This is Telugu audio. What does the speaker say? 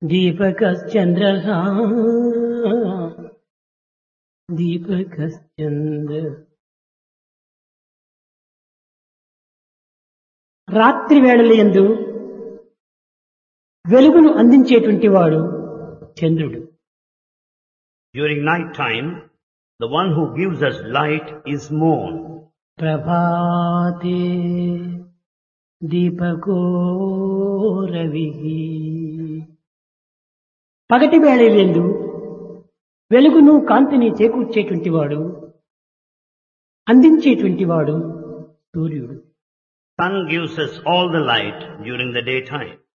దీపకశ్చంద్ర దీపకశ్చంద్ర రాత్రి వేళల యందు వెలుగును అందించేటువంటి వాడు చంద్రుడు During night time, the one who gives us light is moon. ప్రభాతే దీపకో Ravi పగటి వేళలందు వెలుగును కాంతిని చేకూర్చేటువంటి వాడు అందించేటువంటి వాడు సూర్యుడు Sun gives us all the light during the daytime.